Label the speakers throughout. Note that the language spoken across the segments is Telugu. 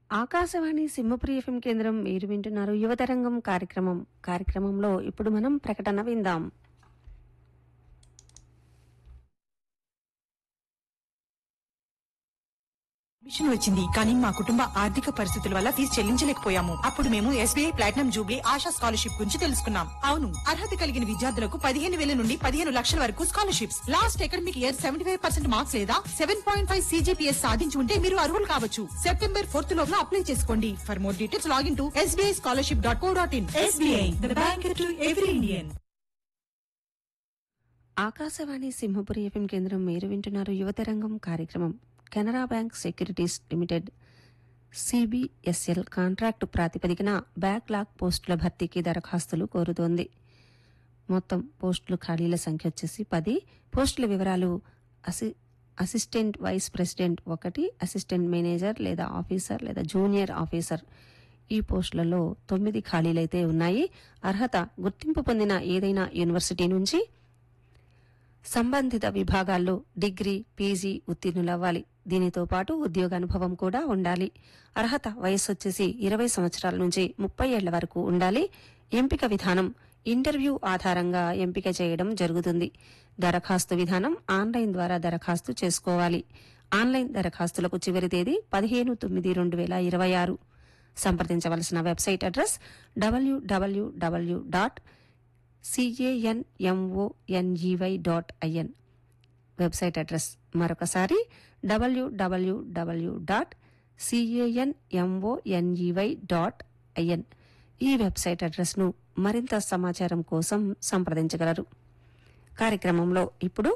Speaker 1: ఆకాశవాణి సింహపురి ఎఫ్ఎం కేంద్రం మీరు వింటున్నారు యువతరంగం కార్యక్రమం కార్యక్రమంలో ఇప్పుడు మనం ప్రకటన విందాం
Speaker 2: మిషన్ వచ్చింది కానీ మా కుటుంబ ఆర్థిక పరిస్థితుల వల్ల ఫీజు చెల్లించలేకపోయాము అప్పుడు మేము SBI platinum jubilee Asha scholarship గురించి తెలుసుకున్నాం అవును అర్హత కలిగిన విద్యార్థులకు పదిహేను వేల నుండి పదిహేను లక్షల వరకు scholarships last academic year seventy five percent marks లేదా సెవెన్ పాయింట్ ఫైవ్ సీజీపీఎస్ సాధించి ఉంటే మీరు అర్హులు కావచ్చు సెప్టెంబర్ ఫోర్త్ లోపల అప్లై చేసుకోండి for more details login to SBI scholarship dot co dot in SBI the bank to every Indian
Speaker 1: Akashvani Simhapuri FM కేంద్రం మీరు వింటున్నారు యువతరంగం కార్యక్రమం Canara bank securities limited CBSL contract ప్రాతిపదికన బ్యాక్లాగ్ పోస్టుల భర్తీకి దరఖాస్తులు కోరుతోంది మొత్తం పోస్టులు ఖాళీల సంఖ్య వచ్చేసి పది పోస్టుల వివరాలు అసి అసిస్టెంట్ వైస్ ప్రెసిడెంట్ ఒకటి అసిస్టెంట్ మేనేజర్ లేదా ఆఫీసర్ లేదా జూనియర్ ఆఫీసర్ ఈ పోస్టులలో తొమ్మిది ఖాళీలైతే ఉన్నాయి అర్హత గుర్తింపు పొందిన ఏదైనా యూనివర్సిటీ నుంచి సంబంధిత విభాగాల్లో డిగ్రీ పీజీ ఉత్తీర్ణులవ్వాలి దీనితో పాటు ఉద్యోగానుభవం కూడా ఉండాలి అర్హత వయస్సు వచ్చేసి ఇరవై సంవత్సరాల నుంచి ముప్పై ఏళ్ల వరకు ఉండాలి ఎంపిక విధానం ఇంటర్వ్యూ ఆధారంగా ఎంపిక చేయడం జరుగుతుంది దరఖాస్తు విధానం ఆన్లైన్ ద్వారా దరఖాస్తు చేసుకోవాలి ఆన్లైన్ దరఖాస్తులకు చివరి తేదీ పదిహేను తొమ్మిది రెండు వేల ఇరవై ఆరు సంప్రదించవలసిన website address WWW dot CANMONEY dot IN website address మరొకసారి WWW dot CANMONEY dot IN ఈ వెబ్సైట్ అడ్రస్ను మరింత సమాచారం కోసం సంప్రదించగలరు కార్యక్రమంలో ఇప్పుడు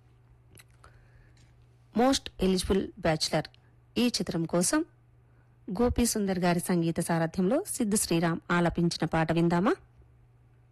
Speaker 1: మోస్ట్ ఎలిజిబుల్ బ్యాచులర్ ఈ చిత్రం కోసం గోపీ సుందర్ గారి సంగీత సారథ్యంలో సిద్ధు శ్రీరామ్ ఆలపించిన పాట విందామా